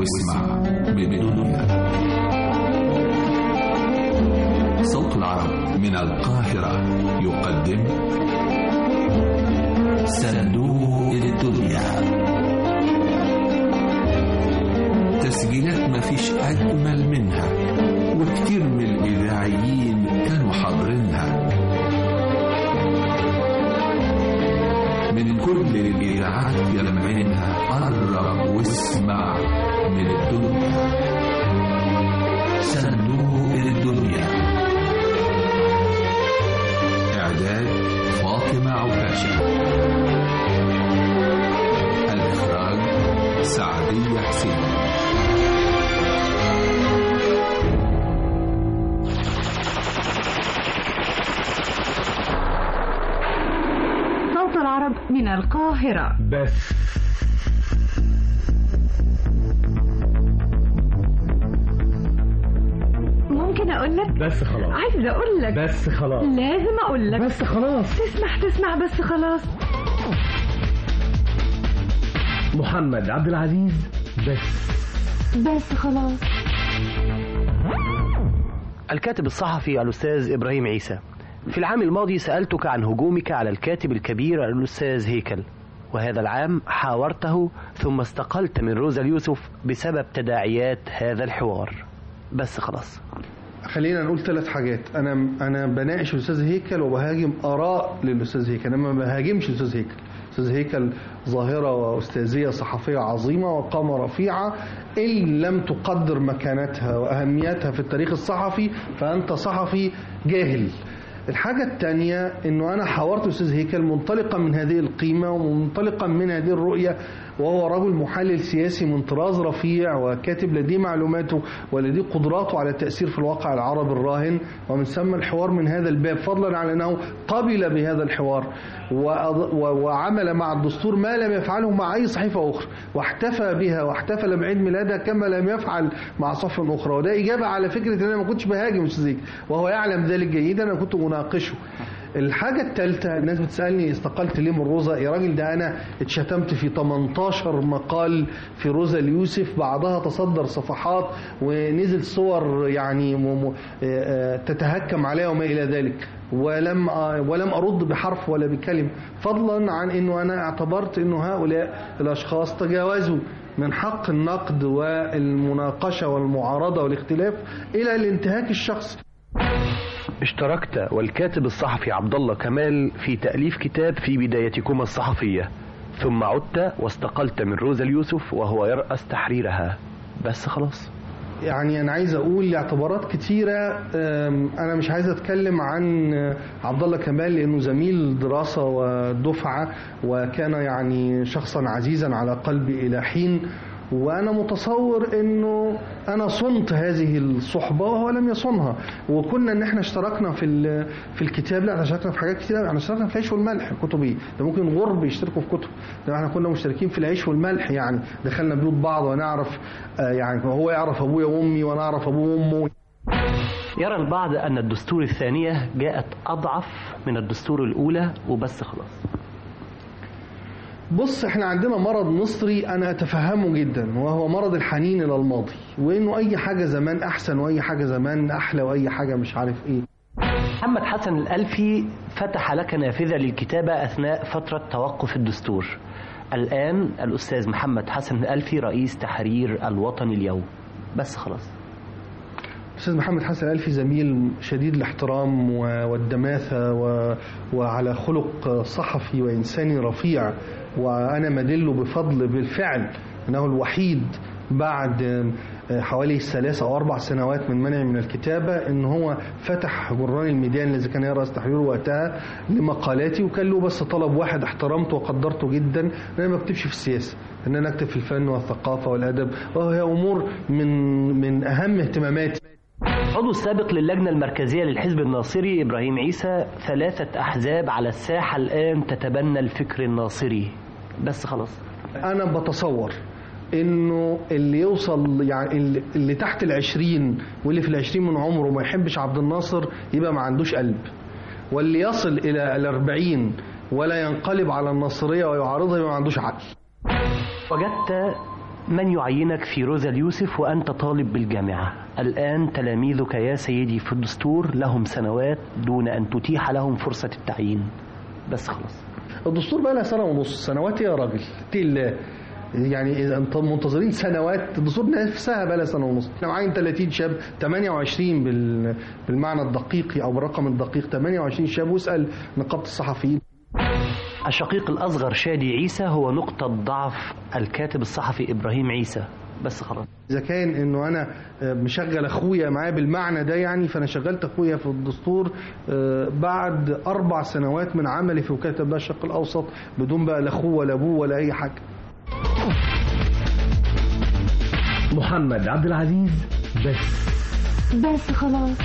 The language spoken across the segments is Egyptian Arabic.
واسمع بالدنيا صوت العرب من القاهرة يقدم صندوق الدنيا تسجيلات مفيش أجمل منها وكتير من الإذاعيين كانوا حاضرينها من كل الإذاعات يلمعينها قرب واسمع من الدنيا صندوق الدنيا إعداد فاطمة عكاشة الإخراج سعدية حسين صوت العرب من القاهرة بس ممكن أقول لك بس خلاص عايزة أقول لك بس خلاص لازم أقول لك بس خلاص تسمح تسمع بس خلاص محمد عبد العزيز بس بس خلاص الكاتب الصحفي الأستاذ إبراهيم عيسى في العام الماضي سألتك عن هجومك على الكاتب الكبير الأستاذ هيكل وهذا العام حاورته ثم استقلت من روزا اليوسف بسبب تداعيات هذا الحوار بس خلاص خلينا نقول ثلاث حاجات انا انا بناقش الاستاذ هيكل وبهاجم اراء للاستاذ هيكل انا ما بهاجمش الاستاذ هيكل الاستاذ هيكل ظاهره واستاذيه صحفيه عظيمه وقامه رفيعه ان لم تقدر مكانتها واهميتها في التاريخ الصحفي فانت صحفي جاهل الحاجة الثانية انه انا حاورت الاستاذ هيكل منطلقا من هذه القيمة ومنطلقا من هذه الرؤية وهو رجل محلل سياسي من طراز رفيع وكاتب لديه معلوماته ولديه قدراته على التأثير في الواقع العربي الراهن ومن ثم الحوار من هذا الباب فضلا عن انه قبل بهذا الحوار وأض- و- وعمل مع الدستور ما لم يفعله مع اي صحيفة اخرى واحتفى بها واحتفل بعيد ميلادها كما لم يفعل مع صحف اخرى وده اجابة على فكرة ان انا ما كنتش بهاجم الاستاذ هيكل وهو يعلم ذلك جيدا انا كنت مناقشه الحاجة الثالثة الناس بتسألني استقلت ليه من روزا يا راجل ده أنا اتشتمت في 18 مقال في روزا اليوسف بعضها تصدر صفحات ونزل صور يعني م- م- آه، تتهكم عليها وما إلى ذلك ولم آه، ولم أرد بحرف ولا بكلمة فضلا عن أنه أنا اعتبرت أنه هؤلاء الأشخاص تجاوزوا من حق النقد والمناقشة والمعارضة والاختلاف إلى الانتهاك الشخصي اشتركت والكاتب الصحفي عبد الله كمال في تأليف كتاب في بدايتكما الصحفية ثم عدت واستقلت من روزا اليوسف وهو يرأس تحريرها بس خلاص يعني انا عايز اقول لاعتبارات كتيره أم، انا مش عايز اتكلم عن آه، عبد الله كمال لانه زميل دراسه ودفعه وكان يعني شخصا عزيزا على قلبي الى حين وانا متصور انه انا صنت هذه الصحبه وهو لم يصنها وكنا ان احنا اشتركنا في ال- في الكتاب لا احنا اشتركنا في حاجات كتير احنا اشتركنا في العيش والملح كتبي ده ممكن غرب يشتركوا في كتب ده احنا كنا مشتركين في العيش والملح يعني دخلنا بيوت بعض ونعرف آه، يعني هو يعرف ابويا وامي وانا اعرف ابوه وامه يرى البعض أن الدستور الثانية جاءت أضعف من الدستور الأولى وبس خلاص بص احنا عندنا مرض مصري انا اتفهمه جدا وهو مرض الحنين الى الماضي وانه اي حاجه زمان احسن واي حاجه زمان احلى واي حاجه مش عارف ايه محمد حسن الألفي فتح لك نافذة للكتابة أثناء فترة توقف الدستور الآن الأستاذ محمد حسن الألفي رئيس تحرير الوطن اليوم بس خلاص الاستاذ محمد حسن الفي زميل شديد الاحترام و- والدماثه و... وعلى خلق صحفي وانساني رفيع وانا مدله بفضل بالفعل انه الوحيد بعد حوالي ثلاث او اربع سنوات من منع من الكتابه ان هو فتح جران الميدان الذي كان يرأس تحريره وقتها لمقالاتي وكان له بس طلب واحد احترمته وقدرته جدا ان انا ما اكتبش في السياسه ان انا اكتب في الفن والثقافه والادب وهي امور من من اهم اهتماماتي عضو السابق للجنة المركزية للحزب الناصري إبراهيم عيسى ثلاثة أحزاب على الساحة الآن تتبنى الفكر الناصري بس خلاص انا بتصور انه اللي يوصل يعني اللي- اللي تحت العشرين واللي في العشرين من عمره ما يحبش عبد الناصر يبقى ما عندوش قلب واللي يصل الى الاربعين ولا ينقلب على الناصرية ويعارضها يبقى ما عندوش عقل وجدت من يعينك في روزا اليوسف وأنت طالب بالجامعة الآن تلاميذك يا سيدي في الدستور لهم سنوات دون أن تتيح لهم فرصة التعيين بس خلاص الدستور بقى لها سنه ونص سنوات إيه يا راجل اتقي الله يعني اذا انت منتظرين سنوات الدستور نفسها بقى لها سنه ونص احنا معاين 30 شاب 28 بال... بالمعنى الدقيقي او بالرقم الدقيق 28 شاب واسال نقابه الصحفيين الشقيق الأصغر شادي عيسى هو نقطة ضعف الكاتب الصحفي إبراهيم عيسى بس خلاص اذا كان انه انا آه، مشغل اخويا معاه بالمعنى ده يعني فانا شغلت اخويا في الدستور آه، بعد اربع سنوات من عملي في وكاله ابناء الشرق الاوسط بدون بقى لا اخوه ولا ابوه ولا اي حاجه محمد عبد العزيز بس بس خلاص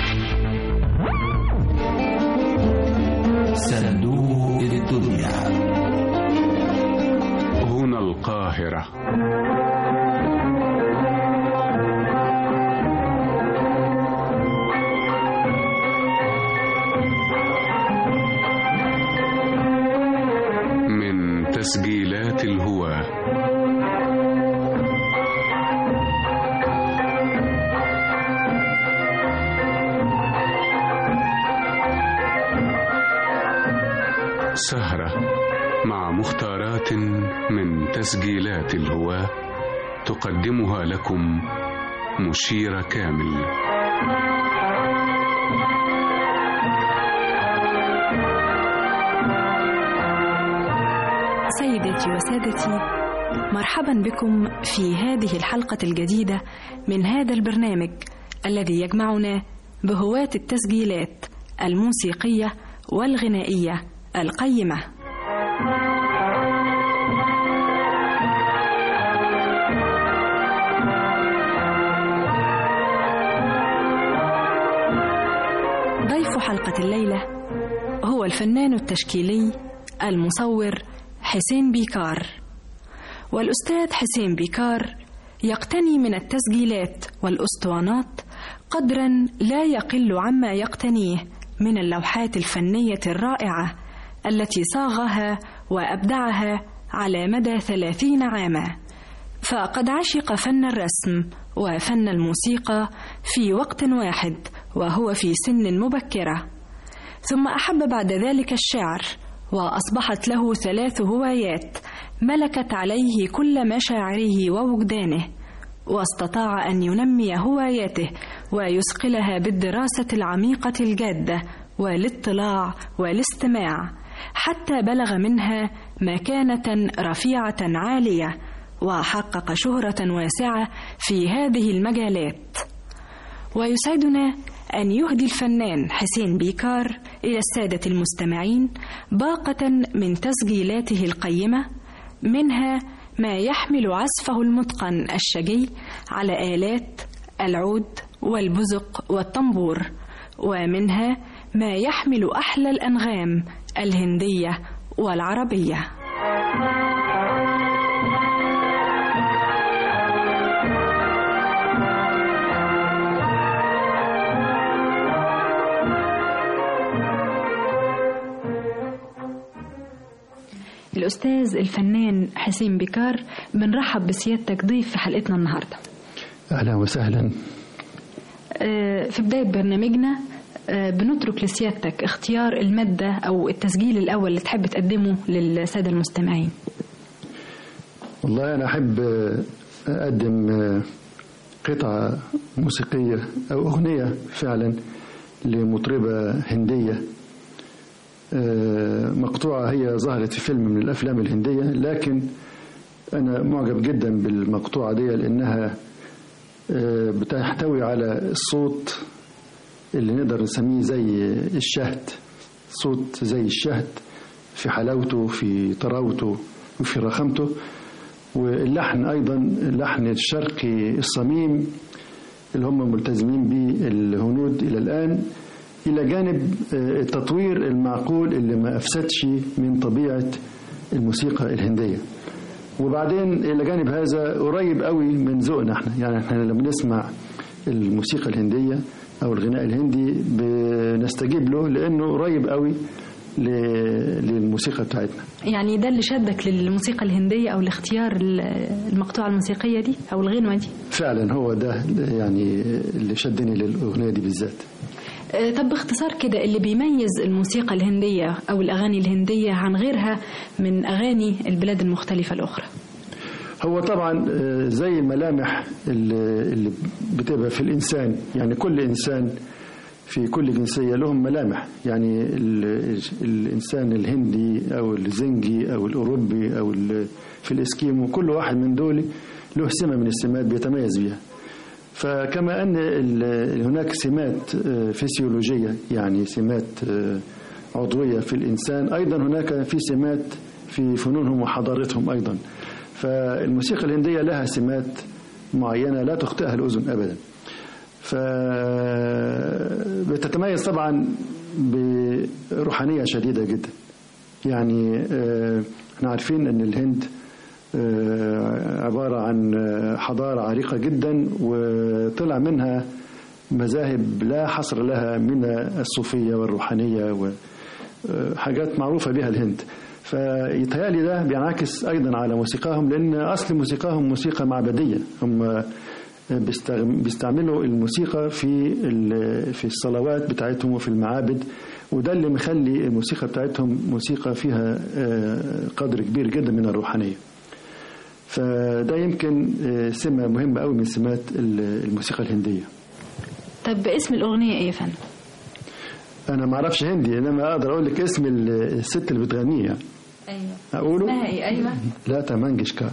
صندوق الدنيا هنا القاهرة من تسجيلات الهواه سهرة مع مختارات من تسجيلات الهواة تقدمها لكم مشير كامل سيداتي وسادتي مرحبا بكم في هذه الحلقة الجديدة من هذا البرنامج الذي يجمعنا بهواة التسجيلات الموسيقية والغنائية القيمة ضيف حلقة الليلة هو الفنان التشكيلي المصور حسين بيكار والأستاذ حسين بيكار يقتني من التسجيلات والأسطوانات قدرا لا يقل عما يقتنيه من اللوحات الفنية الرائعة التي صاغها وأبدعها على مدى ثلاثين عاما فقد عشق فن الرسم وفن الموسيقى في وقت واحد وهو في سن مبكرة ثم أحب بعد ذلك الشعر وأصبحت له ثلاث هوايات ملكت عليه كل مشاعره ووجدانه واستطاع أن ينمي هواياته ويثقلها بالدراسة العميقة الجادة والاطلاع والاستماع حتى بلغ منها مكانة رفيعة عالية وحقق شهرة واسعة في هذه المجالات ويسعدنا أن يهدي الفنان حسين بيكار إلى السادة المستمعين باقة من تسجيلاته القيمة منها ما يحمل عزفه المتقن الشجي على آلات العود والبزق والطنبور ومنها ما يحمل أحلى الأنغام الهندية والعربية الأستاذ الفنان حسين بكار بنرحب بسيادتك ضيف في حلقتنا النهاردة اهلا وسهلا آه، في بداية برنامجنا آه، بنترك لسيادتك اختيار المادة أو التسجيل الأول اللي تحب تقدمه للسادة المستمعين والله انا احب اقدم قطعه موسيقيه او اغنيه فعلا لمطربه هنديه مقطوعه هي ظهرت في فيلم من الافلام الهنديه لكن انا معجب جدا بالمقطوعه دي لانها بتحتوي على الصوت اللي نقدر نسميه زي الشهد صوت زي الشهد في حلاوته في طراوته وفي رخامته واللحن أيضا اللحن الشرقي الصميم اللي هم ملتزمين به الهنود إلى الآن إلى جانب التطوير المعقول اللي ما أفسدش من طبيعة الموسيقى الهندية وبعدين إلى جانب هذا قريب قوي من ذوقنا احنا يعني احنا لما نسمع الموسيقى الهندية أو الغناء الهندي بنستجيب له لأنه قريب قوي ل- للموسيقى بتاعتنا يعني ده اللي شدك للموسيقى الهندية أو لاختيار ال- المقطوعة الموسيقية دي أو الغنوة دي فعلا هو ده يعني اللي شدني للأغنية دي بالذات آه، طب باختصار كده اللي بيميز الموسيقى الهندية أو الأغاني الهندية عن غيرها من أغاني البلاد المختلفة الأخرى هو طبعا آه، زي الملامح اللي اللي بتبقى في الإنسان يعني كل إنسان في كل جنسية لهم ملامح يعني ال- الإنسان الهندي أو الزنجي أو الأوروبي أو ال- في الإسكيمو كل واحد من دول له سمة من السمات بيتميز بيها فكما أن ال- هناك سمات آه، فسيولوجية يعني سمات آه، عضوية في الإنسان أيضا هناك في سمات في فنونهم وحضارتهم أيضا فالموسيقى الهندية لها سمات معينة لا تخطئها الأذن أبدا فبتتميز طبعا بروحانية شديدة جدا يعني آه، احنا عارفين ان الهند آه، عبارة عن آه، حضارة عريقة جدا وطلع منها مذاهب لا حصر لها من الصوفية والروحانية وحاجات معروفة بها الهند فيتهيألي ده بينعكس أيضا على موسيقاهم لأن أصل موسيقاهم موسيقى معبدية هم بيستغ- بيستعملوا الموسيقى في ال- في الصلوات بتاعتهم وفي المعابد وده اللي مخلي الموسيقى بتاعتهم موسيقى فيها آه، قدر كبير جدا من الروحانية فده يمكن آه، سمة مهمة قوي من سمات ال- الموسيقى الهندية طب اسم الأغنية إيه يا فندم؟ أنا ما أعرفش هندي إنما أقدر أقول لك اسم ال- الست اللي بتغنيه يعني أيوه أقوله اسمها إيه أيوه لا منجشكار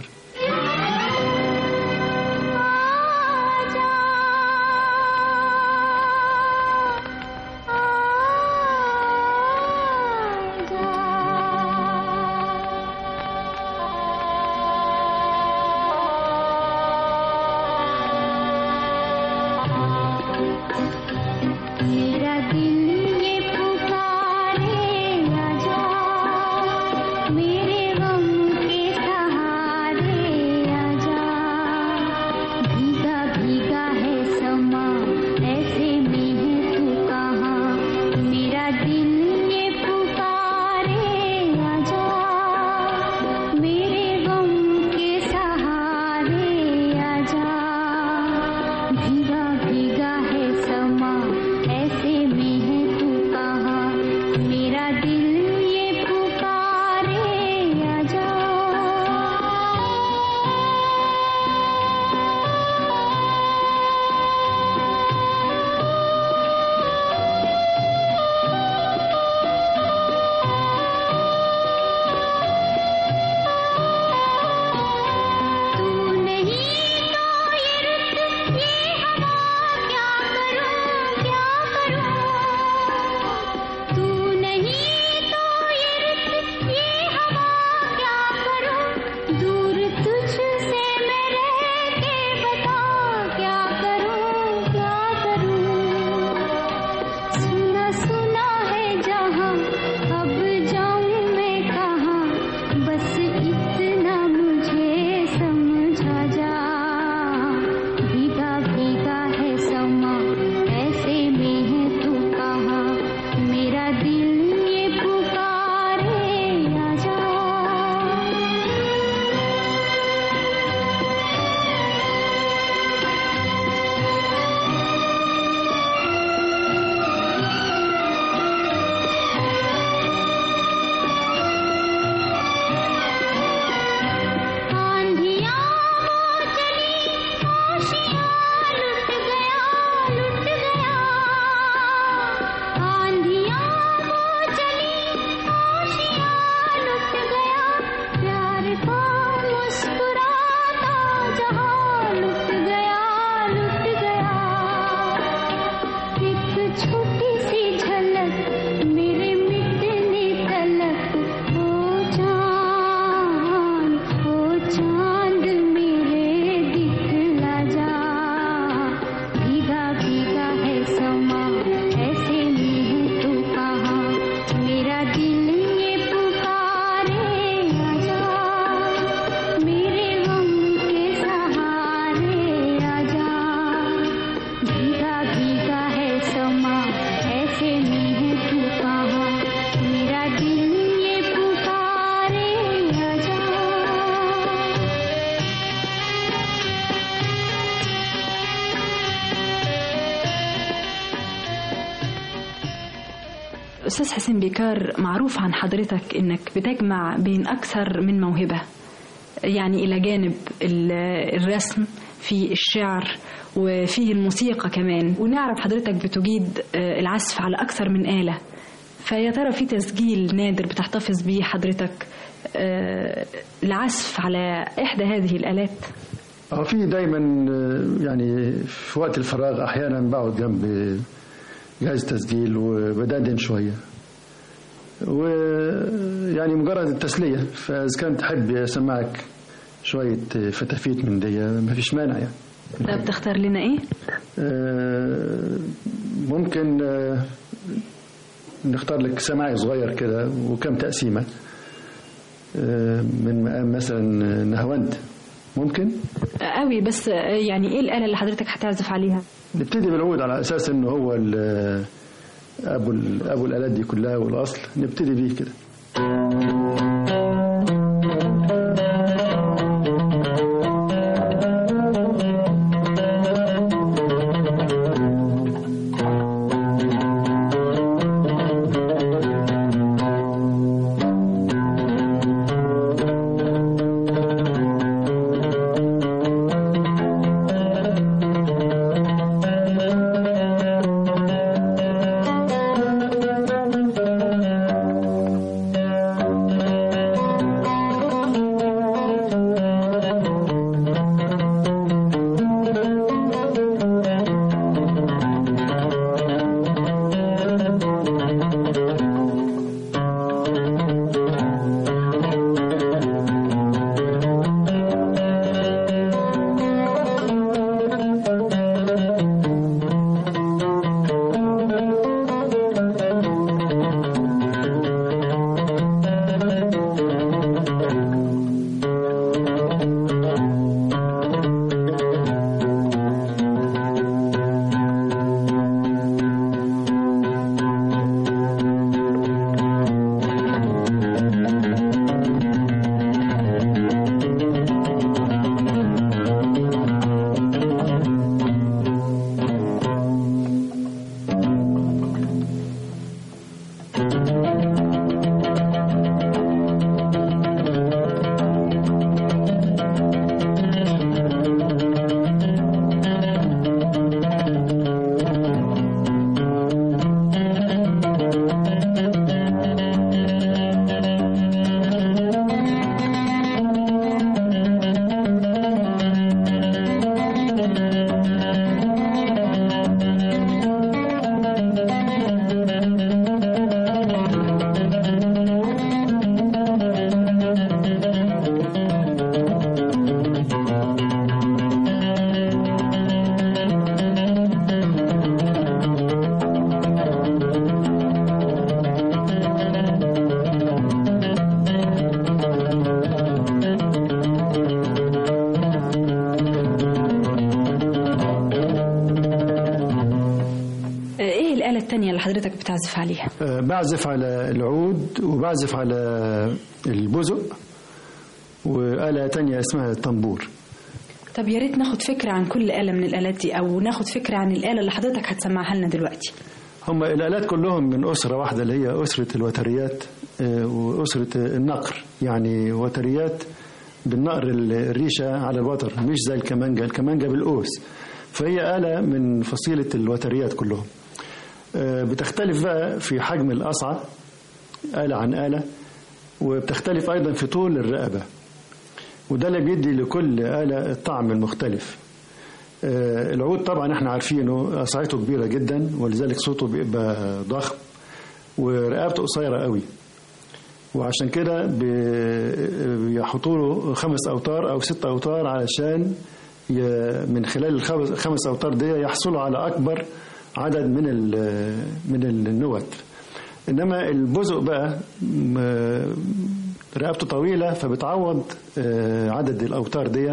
मेरा दिल ये पुकारे आजा मेरे गम के सहारे आजा भीगा भीगा है समा ऐसे में है तू कहाँ मेरा दिल ये पुकारे आजा मेरे गम के सहारे आजा भीगा भीगा है समा ऐसे में है तू कहाँ मेरा दिल ये पुकारे आजा तू नहीं तो ये रुत ये हवा أستاذ حسين بيكار معروف عن حضرتك إنك بتجمع بين أكثر من موهبة يعني إلى جانب ال- الرسم في الشعر وفي الموسيقى كمان ونعرف حضرتك بتجيد آه، العزف على أكثر من آلة فيا ترى في تسجيل نادر بتحتفظ بيه حضرتك آه، العزف على إحدى هذه الآلات اه في دايما آه، يعني في وقت الفراغ احيانا بقعد جنب جهاز تسجيل وبدندن شويه ويعني مجرد التسليه فاذا كان تحب اسمعك شويه فتافيت من دي ما فيش مانع يعني طب تختار لنا إيه؟ آه، ممكن آه، نختار لك سماعي صغير كده وكم تقسيمه آه، من مقام مثلا نهاوند ممكن قوي بس آه، يعني إيه الآلة اللي حضرتك هتعزف عليها؟ نبتدي بالعود على اساس انه هو ال- ابو ال- ابو الالات دي كلها والاصل نبتدي بيه كده آه، إيه الآلة التانية اللي حضرتك بتعزف عليها؟ آه، بعزف على العود وبعزف على البزق وآلة تانية اسمها الطنبور طب يا ريت ناخد فكرة عن كل آلة من الآلات دي أو ناخد فكرة عن الآلة اللي حضرتك هتسمعها لنا دلوقتي هم الآلات كلهم من أسرة واحدة اللي هي أسرة الوتريات آه، وأسرة النقر يعني وتريات بالنقر الريشة على الوتر مش زي الكمانجا الكمانجا بالقوس فهي آلة من فصيلة الوتريات كلهم آه، بتختلف بقى في حجم الأصعى آلة عن آلة وبتختلف أيضا في طول الرقبة وده اللي بيدي لكل آلة الطعم المختلف آه، العود طبعا احنا عارفينه أصعيته كبيرة جدا ولذلك صوته بيبقى ضخم ورقبته قصيرة قوي وعشان كده بي- بيحطوا له خمس أوتار أو ست أوتار علشان ي- من خلال الخمس خمس أوتار دي يحصلوا على أكبر عدد من ال- من النوت إنما البزق بقى م- رقبته طويلة فبتعوض آه، عدد الأوتار دي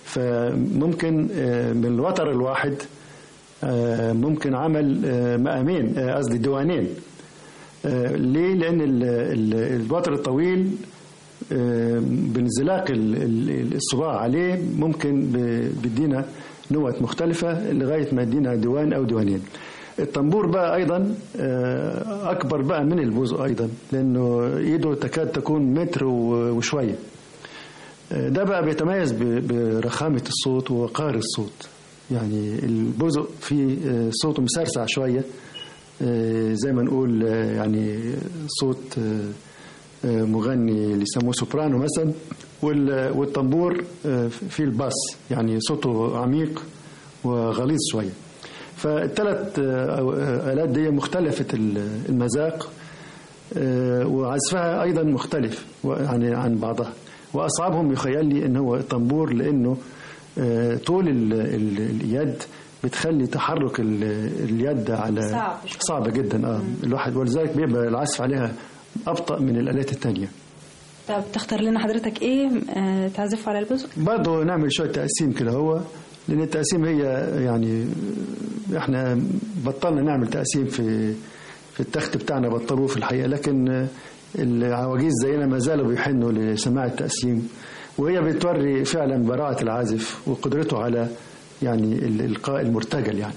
فممكن آه، من الوتر الواحد آه، ممكن عمل آه، مقامين آه، قصدي ديوانين آه، ليه؟ لأن ال- ال- الوتر الطويل آه، بانزلاق ال- ال- الصباع عليه ممكن ب- بيدينا نوت مختلفة لغاية ما يدينا ديوان أو ديوانين الطنبور بقى ايضا آه، اكبر بقى من البوزو ايضا لانه ايده تكاد تكون متر و- وشويه آه، ده بقى بيتميز ب- برخامه الصوت ووقار الصوت يعني البوزو فيه آه، صوته مسرسع شويه آه، زي ما نقول آه، يعني صوت آه، آه، مغني اللي يسموه سوبرانو مثلا وال- والطنبور آه، فيه الباس يعني صوته عميق وغليظ شويه فالثلاث آه، آلات دي مختلفة ال- المذاق آه، وعزفها أيضا مختلف يعني عن بعضها وأصعبهم يخيل لي أنه هو الطنبور لأنه آه، طول ال- ال- اليد بتخلي تحرك ال- اليد على صعب شوية. صعبة جدا اه الواحد ولذلك بيبقى العزف عليها أبطأ من الآلات التانية طب تختار لنا حضرتك ايه آه، تعزفه على البوزو برضه نعمل شوية تقسيم كده هو لأن التقسيم هي يعني احنا بطلنا نعمل تقسيم في في التخت بتاعنا بطلوه في الحقيقة لكن العواجيز زينا ما زالوا بيحنوا لسماع التقسيم وهي بتوري فعلا براعة العازف وقدرته على يعني الإلقاء المرتجل يعني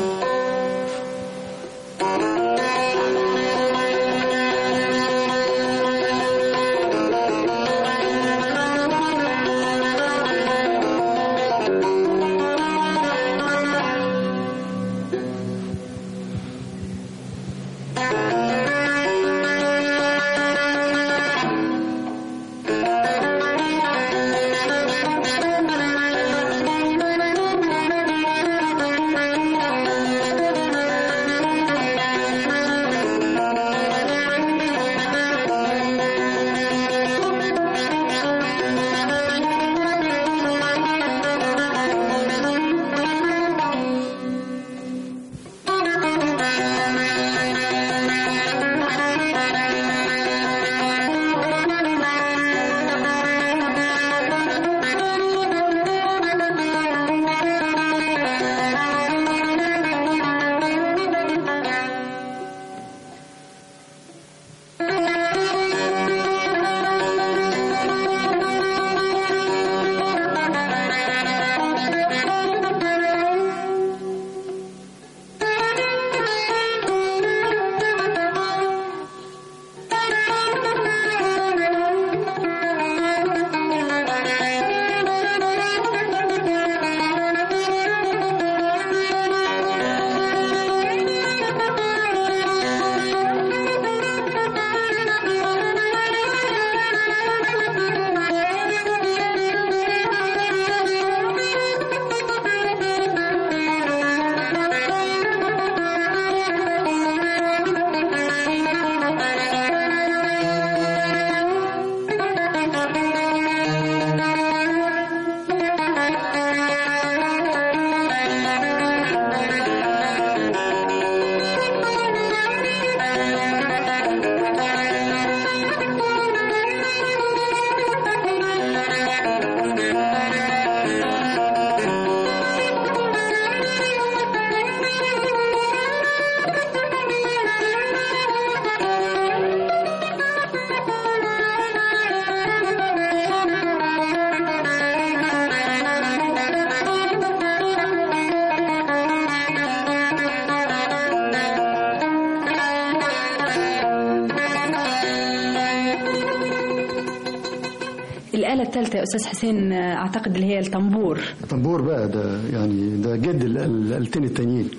الآلة الثالثة يا أستاذ حسين آه، أعتقد اللي هي الطنبور الطنبور بقى ده يعني ده جد ال- الآلتين التانيين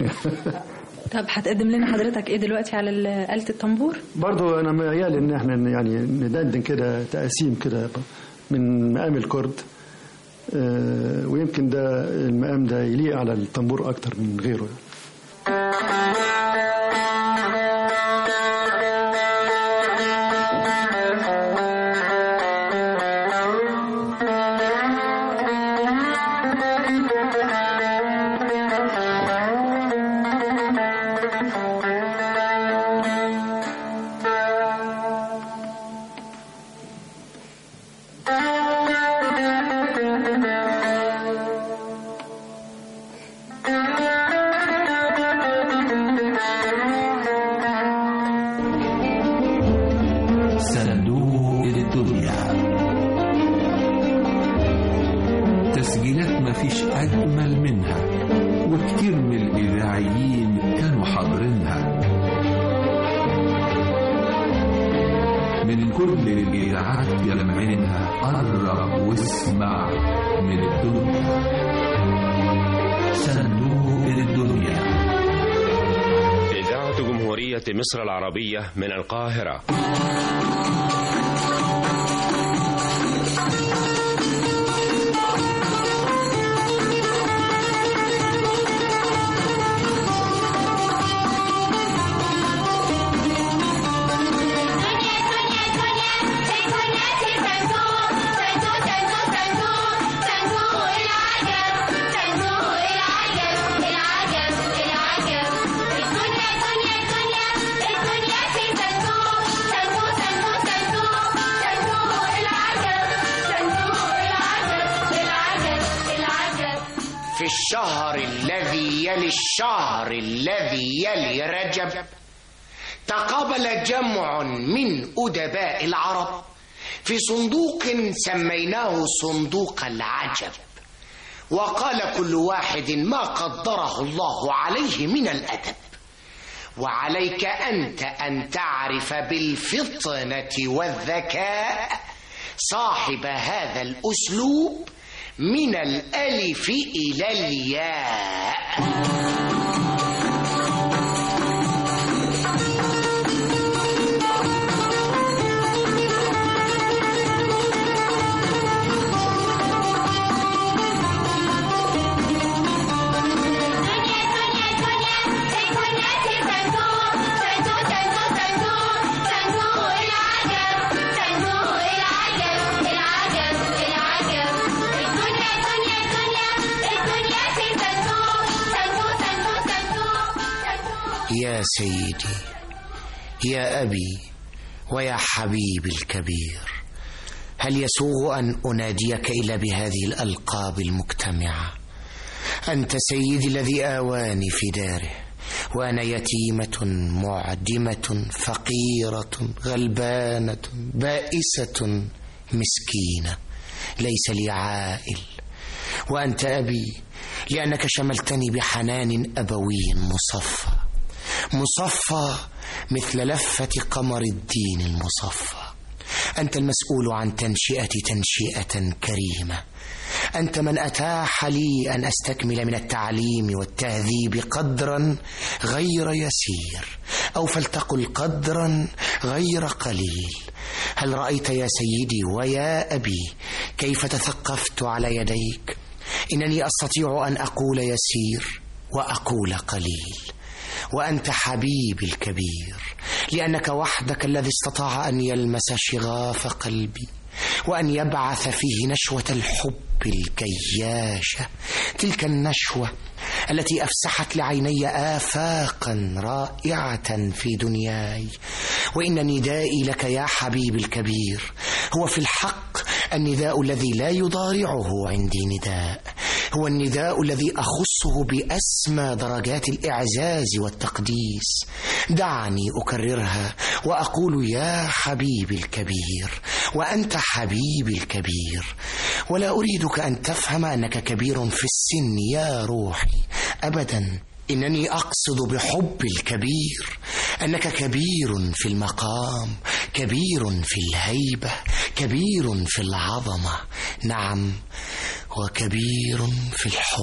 طب هتقدم لنا حضرتك ايه دلوقتي على ال- آلة الطنبور برضو انا ميال ان احنا يعني ندندن كده تقاسيم كده من مقام الكرد آه، ويمكن ده المقام ده يليق على الطنبور اكتر من غيره Thank you. وكتير من الإذاعيين كانوا حاضرينها من كل الإذاعات يلمعينها قرب واسمع من الدنيا صندوق الدنيا إذاعة جمهورية مصر العربية من القاهرة في الشهر الذي يلي الشهر الذي يلي رجب تقابل جمع من أدباء العرب في صندوق سميناه صندوق العجب وقال كل واحد ما قدره الله عليه من الأدب وعليك أنت أن تعرف بالفطنة والذكاء صاحب هذا الأسلوب من الألف إلى الياء يا سيدي يا أبي ويا حبيبي الكبير هل يسوغ أن أناديك إلا بهذه الألقاب المجتمعة أنت سيدي الذي آواني في داره وأنا يتيمة معدمة فقيرة غلبانة بائسة مسكينة ليس لي عائل وأنت أبي لأنك شملتني بحنان أبوي مصفى مصفى مثل لفة قمر الدين المصفى أنت المسؤول عن تنشئتي تنشئة كريمة أنت من أتاح لي أن أستكمل من التعليم والتهذيب قدرا غير يسير أو فلتقل قدرا غير قليل هل رأيت يا سيدي ويا أبي كيف تثقفت على يديك إنني أستطيع أن أقول يسير وأقول قليل وأنت حبيبي الكبير لأنك وحدك الذي استطاع أن يلمس شغاف قلبي وأن يبعث فيه نشوة الحب الكياشة تلك النشوة التي أفسحت لعيني آفاقا رائعة في دنياي وإن ندائي لك يا حبيبي الكبير هو في الحق النداء الذي لا يضارعه عندي نداء هو النداء الذي أخصه بأسمى درجات الإعزاز والتقديس دعني أكررها وأقول يا حبيبي الكبير وأنت حبيبي الكبير ولا أريدك أن تفهم أنك كبير في السن يا روحي أبدا إنني أقصد بحب الكبير أنك كبير في المقام كبير في الهيبة كبير في العظمة نعم وكبير في الحب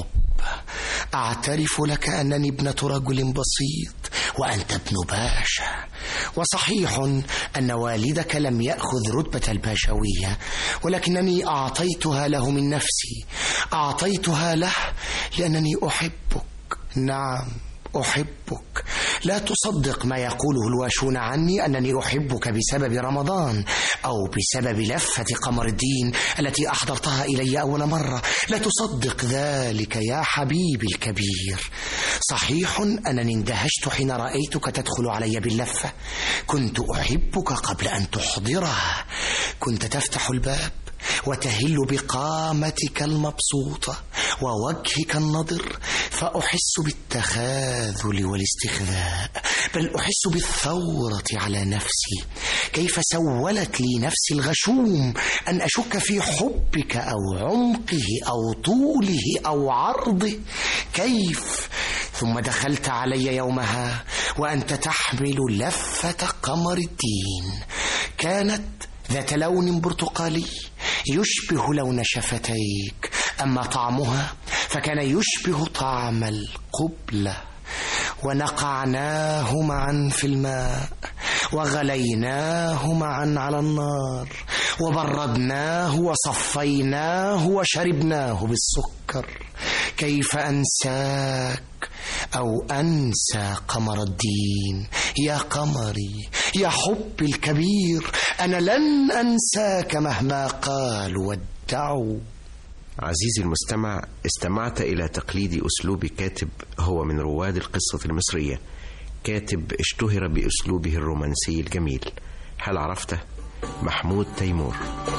أعترف لك أنني ابنة رجل بسيط وأنت ابن باشا وصحيح أن والدك لم يأخذ رتبة الباشوية ولكنني أعطيتها له من نفسي أعطيتها له لأنني أحبك نعم أحبك لا تصدق ما يقوله الواشون عني أنني أحبك بسبب رمضان أو بسبب لفة قمر الدين التي أحضرتها إلي أول مرة لا تصدق ذلك يا حبيبي الكبير صحيح أنني اندهشت حين رأيتك تدخل علي باللفة كنت أحبك قبل أن تحضرها كنت تفتح الباب وتهل بقامتك المبسوطة ووجهك النضر فأحس بالتخاذل والاستخذاء بل أحس بالثورة على نفسي كيف سولت لي نفسي الغشوم أن أشك في حبك أو عمقه أو طوله أو عرضه كيف ثم دخلت علي يومها وأنت تحمل لفة قمر الدين كانت ذات لون برتقالي يشبه لون شفتيك أما طعمها فكان يشبه طعم القبلة ونقعناه معا في الماء وغليناه معا على النار وبردناه وصفيناه وشربناه بالسكر كيف أنساك أو أنسى قمر الدين يا قمري يا حبي الكبير أنا لن أنساك مهما قالوا وادعوا عزيزي المستمع استمعت إلى تقليد أسلوب كاتب هو من رواد القصة المصرية كاتب اشتهر بأسلوبه الرومانسي الجميل هل عرفته؟ محمود تيمور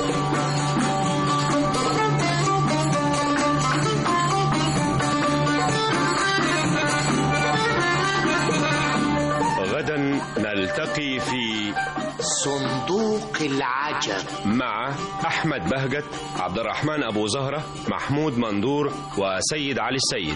غدا نلتقي في صندوق العجب مع أحمد بهجت عبد الرحمن أبو زهرة محمود مندور وسيد علي السيد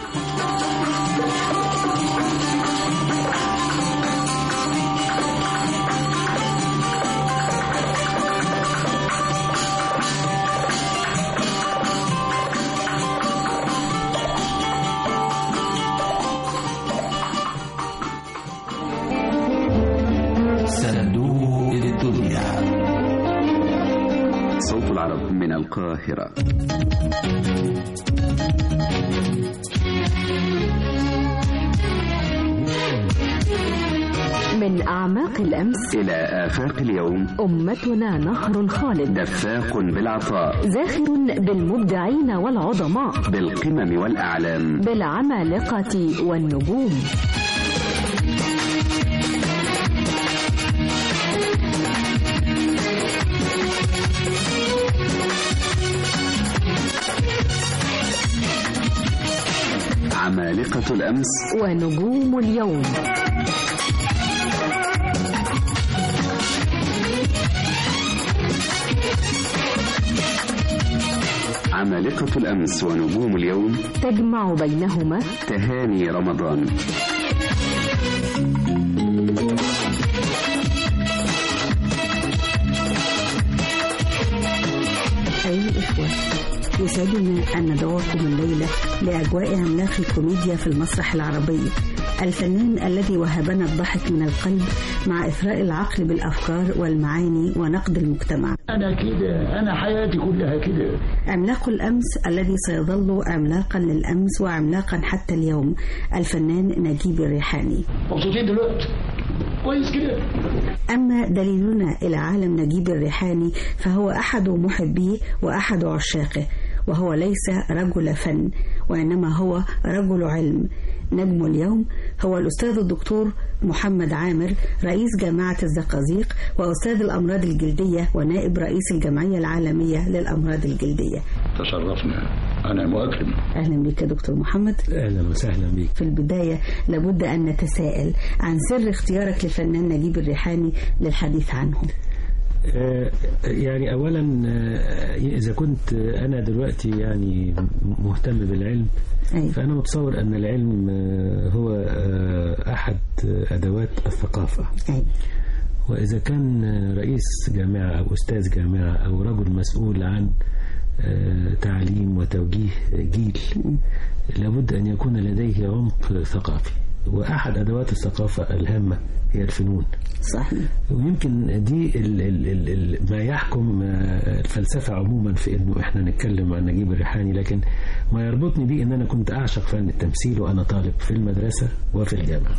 صندوق الدنيا صوت العرب من القاهرة من أعماق الأمس إلى آفاق اليوم أمتنا نهر خالد دفاق بالعطاء زاخر بالمبدعين والعظماء بالقمم والأعلام بالعمالقة والنجوم عمالقة الأمس ونجوم اليوم عمالقة الأمس ونجوم اليوم تجمع بينهما تهاني رمضان أيها الإخوة يسعدنا أن ندعوكم الليلة لأجواء عملاق الكوميديا في المسرح العربي الفنان الذي وهبنا الضحك من القلب مع إثراء العقل بالأفكار والمعاني ونقد المجتمع أنا كده أنا حياتي كلها كده عملاق الأمس الذي سيظل عملاقا للأمس وعملاقا حتى اليوم الفنان نجيب الريحاني مبسوطين دلوقتي كويس كده أما دليلنا إلى عالم نجيب الريحاني فهو أحد محبيه وأحد عشاقه وهو ليس رجل فن وإنما هو رجل علم نجم اليوم هو الأستاذ الدكتور محمد عامر رئيس جامعة الزقازيق وأستاذ الأمراض الجلدية ونائب رئيس الجمعية العالمية للأمراض الجلدية تشرفنا أنا مؤكرم أهلا بك يا دكتور محمد اهلا وسهلا بك في البداية لابد أن نتساءل عن سر اختيارك للفنان نجيب الريحاني للحديث عنه آه، يعني اولا آه، اذا كنت انا دلوقتي يعني مهتم بالعلم فانا متصور ان العلم آه، هو آه، احد ادوات الثقافه واذا كان رئيس جامعه او استاذ جامعه او رجل مسؤول عن آه، تعليم وتوجيه جيل لابد ان يكون لديه عمق ثقافي واحد ادوات الثقافه الهامه هي الفنون صحيح ويمكن دي ال ال ال ال ما يحكم آه، الفلسفة عموما في انه احنا نتكلم عن نجيب الريحاني لكن ما يربطني بيه ان انا كنت اعشق فن التمثيل وانا طالب في المدرسة وفي الجامعة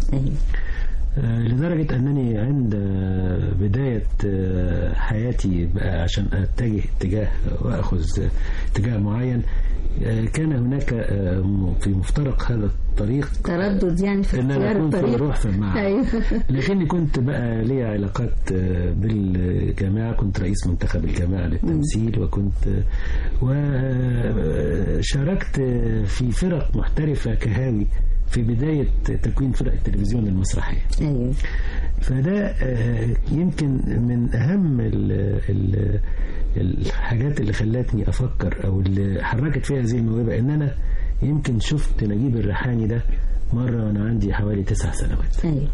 آه، لدرجة أنني عند آه، بداية آه، حياتي بقى عشان أتجه اتجاه وأخذ اتجاه معين آه، كان هناك آه، م- في مفترق هذا الطريق تردد يعني في ان انا اختيار كنت الطريق اروح في المعهد أيوه. لكني كنت بقى لي علاقات آه، بالجامعه كنت رئيس منتخب الجامعه للتمثيل وكنت وشاركت في فرق محترفه كهاوي في بداية تكوين فرق التلفزيون المسرحية أيوة. فده آه، يمكن من أهم ال ال الحاجات اللي خلتني أفكر أو اللي حركت فيها هذه الموهبة إن أنا يمكن شفت نجيب الريحاني ده مرة وأنا عندي حوالي تسع سنوات أيوة.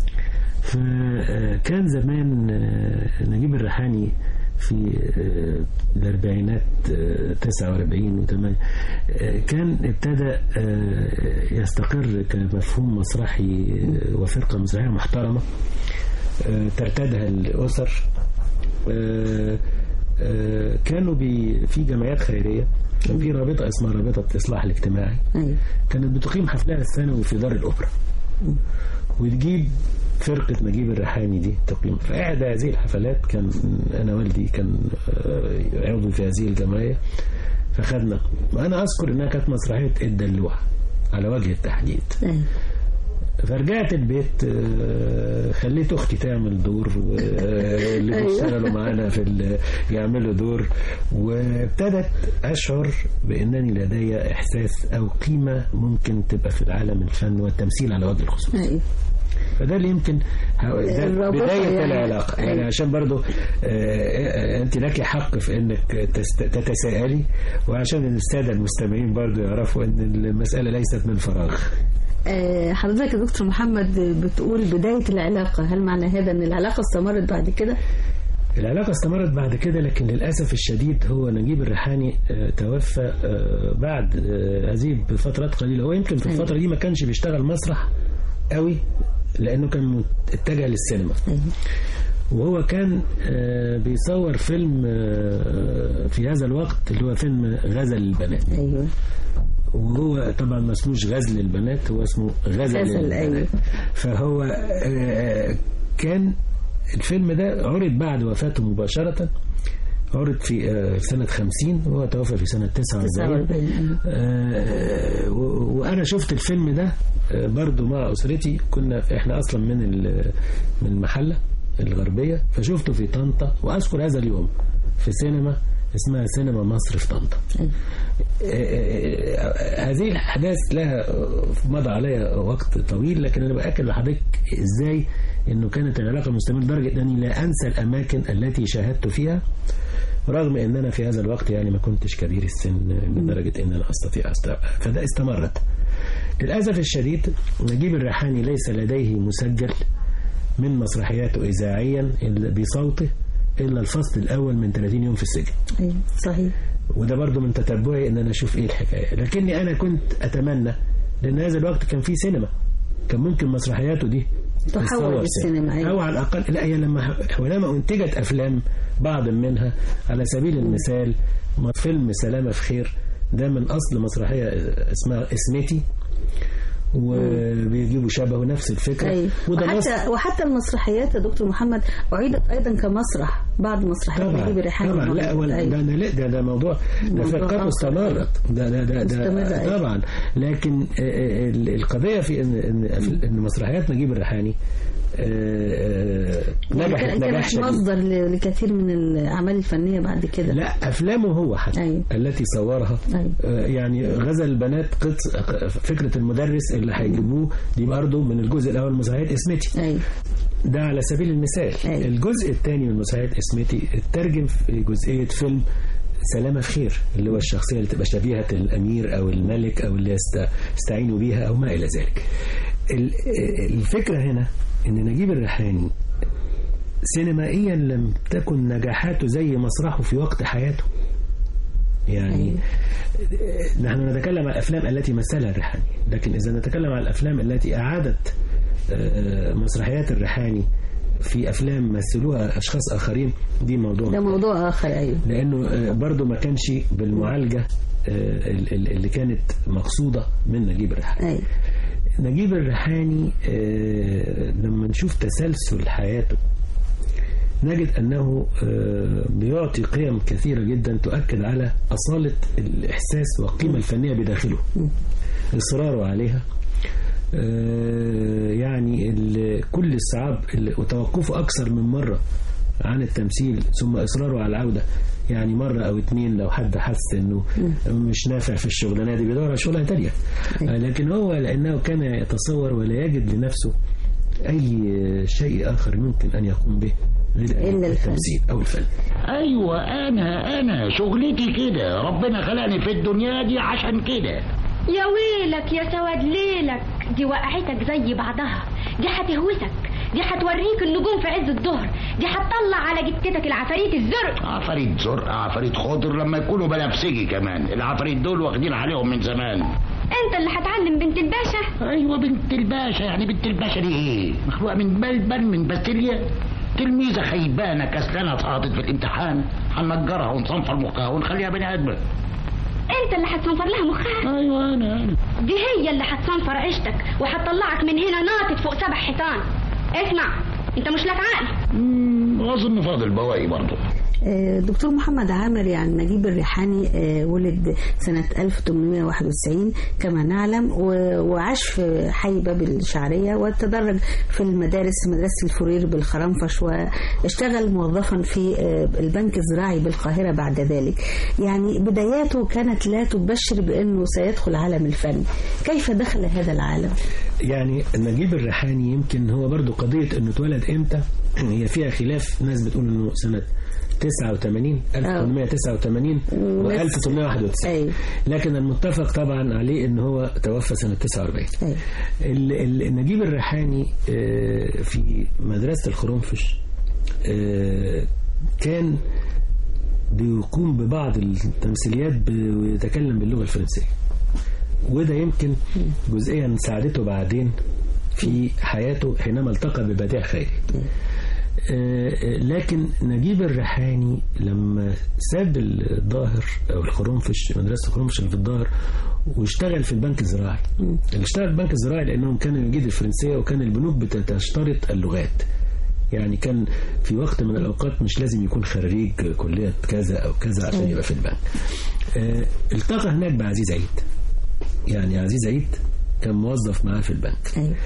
فكان زمان آه، نجيب الريحاني في آه، الأربعينات آه، 49 و 8 كان ابتدى آه، يستقر كمفهوم مسرحي آه، وفرقة مسرحية محترمة آه، ترتادها الأسر آه، آه، كانوا بي في جمعيات خيرية كان في رابطة اسمها رابطة إصلاح الاجتماعي أيوة. كانت بتقيم حفلها السنوي في دار الأوبرا وتجيب فرقة نجيب الريحاني دي تقييم في إحدى هذه الحفلات كان أنا والدي كان آه، عضو في هذه الجمعية فخدنا وأنا أذكر إنها كانت مسرحية الدلوعة على وجه التحديد أيوة. فرجعت البيت آه، خليت اختي تعمل دور واللي أيوة. بيشتغلوا معانا في ال- يعملوا دور وابتدت اشعر بانني لدي احساس او قيمه ممكن تبقى في العالم الفن والتمثيل على وجه الخصوص أيوة. فده اللي يمكن هو- ده الرابطة بداية يعني. العلاقة يعني أيوة. عشان برضو آه، آه، أنت لك حق في أنك تست- تتساءلي وعشان السادة المستمعين برضو يعرفوا أن المسألة ليست من فراغ آه، حضرتك يا دكتور محمد بتقول بداية العلاقة هل معنى هذا أن العلاقة استمرت بعد كده؟ العلاقة استمرت بعد كده لكن للأسف الشديد هو نجيب الريحاني آه، توفى آه، بعد آه، هذه بفترات قليلة هو يمكن في الفترة دي ما كانش بيشتغل مسرح قوي لأنه كان اتجه للسينما وهو كان آه، بيصور فيلم آه، في هذا الوقت اللي هو فيلم غزل البنات أيوة وهو طبعا ما اسموش غزل البنات هو اسمه غزل, غزل، البنات أيوة. فهو آه، كان الفيلم ده عرض بعد وفاته مباشرة عرض في آه، سنة 50 وهو توفى في سنة 49 49 آه، و- وأنا شفت الفيلم ده آه، برضو مع أسرتي كنا احنا أصلا من ال- من المحلة الغربية فشفته في طنطا وأذكر هذا اليوم في سينما اسمها سينما مصر في طنطا آه، هذه الأحداث لها مضى عليها وقت طويل لكن أنا بأكد لحضرتك إزاي إنه كانت العلاقة مستمرة لدرجة أني لا أنسى الأماكن التي شاهدت فيها رغم ان انا في هذا الوقت يعني ما كنتش كبير السن لدرجه ان انا استطيع استوعب فده استمرت للاسف الشديد نجيب الريحاني ليس لديه مسجل من مسرحياته اذاعيا إلا بصوته الا الفصل الاول من 30 يوم في السجن أيوة صحيح وده برضو من تتبعي ان انا اشوف ايه الحكايه لكني انا كنت اتمنى لان هذا الوقت كان في سينما كان ممكن مسرحياته دي تحول تتصور للسينما، أيوة. او على الاقل لا هي لما ولما انتجت افلام بعض منها على سبيل المثال م- فيلم سلامه في خير ده من اصل مسرحيه اسمها اسمتي وبيجيبوا شبهه نفس الفكره أيوة. وده نص وحتى وحتى المسرحيات يا دكتور محمد أعيدت أيضا كمسرح بعد مسرحيات نجيب طبعا الريحاني طبعا لا ولا أيوة. ده ده لا ده ده موضوع ده موضوع فرقته آخر. استمرت ده ده ده, مستمرة، ده أيوة. طبعا لكن آه، آه، ال- القضيه في ان ان ان مسرحيات نجيب الريحاني آه، آه، يعني نجحت كان- نجاح كانت شديد مصدر ل- لكثير من الأعمال الفنية بعد كده لا افلامه هو حتى أيوة. التي صورها أيوة. آه، يعني غزل البنات قط فكره المدرس اللي هيجيبوه دي برضه من الجزء الاول من مسرحيه اسمتي أيوة. ده على سبيل المثال أيوة. الجزء الثاني من مسرحيه اسمتي اترجم في جزئيه فيلم سلامة في خير اللي هو الشخصية اللي تبقى شبيهة الأمير أو الملك أو اللي يست- يستعينوا بيها أو ما إلى ذلك ال- الفكرة هنا إن نجيب الريحاني سينمائيا لم تكن نجاحاته زي مسرحه في وقت حياته يعني نحن نتكلم عن الأفلام التي مثلها الريحاني لكن إذا نتكلم عن الأفلام التي أعادت آه، مسرحيات الريحاني في أفلام مثلوها أشخاص آخرين دي موضوع ده موضوع آخر أيوة لأنه آه، برضو ما كانش بالمعالجة آه، ال- ال- اللي كانت مقصودة من نجيب الريحاني أيوة. نجيب الريحاني آه، لما نشوف تسلسل حياته نجد أنه آه، بيعطي قيم كثيرة جدا تؤكد على أصالة الإحساس والقيمة الفنية بداخله إصراره عليها آه، يعني ال- كل الصعاب ال- وتوقفه أكثر من مرة عن التمثيل ثم إصراره على العودة يعني مرة أو اتنين لو حد حس إنه مش نافع في الشغلانة دي بيدور على شغلانة تانية آه، لكن هو لأنه كان يتصور ولا يجد لنفسه أي شيء آخر ممكن أن يقوم به غير التمثيل أو الفن ايوه انا انا شغلتي كده ربنا خلقني في الدنيا دي عشان كده يا ويلك يا سواد ليلك دي وقعتك زي بعضها دي هتهوسك دي هتوريك النجوم في عز الظهر دي هتطلع على جتتك العفاريت الزرق عفاريت زرق عفاريت خضر لما يكونوا بنفسجي كمان العفاريت دول واخدين عليهم من زمان انت اللي هتعلم بنت الباشا ايوه بنت الباشا يعني بنت الباشا دي ايه مخلوقه من بلبل من باستيليا تلميذه خيبانه كسلانه سقطت في الامتحان هننجرها ونصنفر مخها ونخليها بني ادمه انت اللي هتصنفر لها مخها ايوه انا انا دي هي اللي هتصنفر عيشتك وهتطلعك من هنا ناطط فوق سبع حيطان اسمع انت مش لك عقل اظن فاضل بواقي برضه آه، دكتور محمد عامر يعني نجيب الريحاني آه، ولد سنة 1891 كما نعلم و- وعاش في حي باب الشعرية وتدرج في المدارس مدرسة الفرير بالخرنفش واشتغل موظفا في آه، البنك الزراعي بالقاهرة بعد ذلك يعني بداياته كانت لا تبشر بأنه سيدخل عالم الفن كيف دخل هذا العالم؟ يعني نجيب الريحاني يمكن هو برضو قضية انه اتولد امتى هي فيها خلاف ناس بتقول انه سنة 89 1889 و 1891 لكن المتفق طبعا عليه ان هو توفى سنة 49 ال- ال- نجيب الريحاني آه، في مدرسة الخرنفش آه، كان بيقوم ببعض التمثيليات ب- ويتكلم باللغة الفرنسية وده يمكن جزئيا ساعدته بعدين في حياته حينما التقى ببديع خيري آه، آه، لكن نجيب الريحاني لما ساب الظاهر او الخرنفش مدرسه الخرنفش اللي في الظاهر واشتغل في البنك الزراعي اللي اشتغل في البنك الزراعي لانهم كانوا يجيد الفرنسيه وكان البنوك بتشترط اللغات يعني كان في وقت من الاوقات مش لازم يكون خريج كليه كذا او كذا عشان يبقى في البنك آه، التقى هناك بعزيز عيد يعني عزيز عيد كان موظف معاه في البنك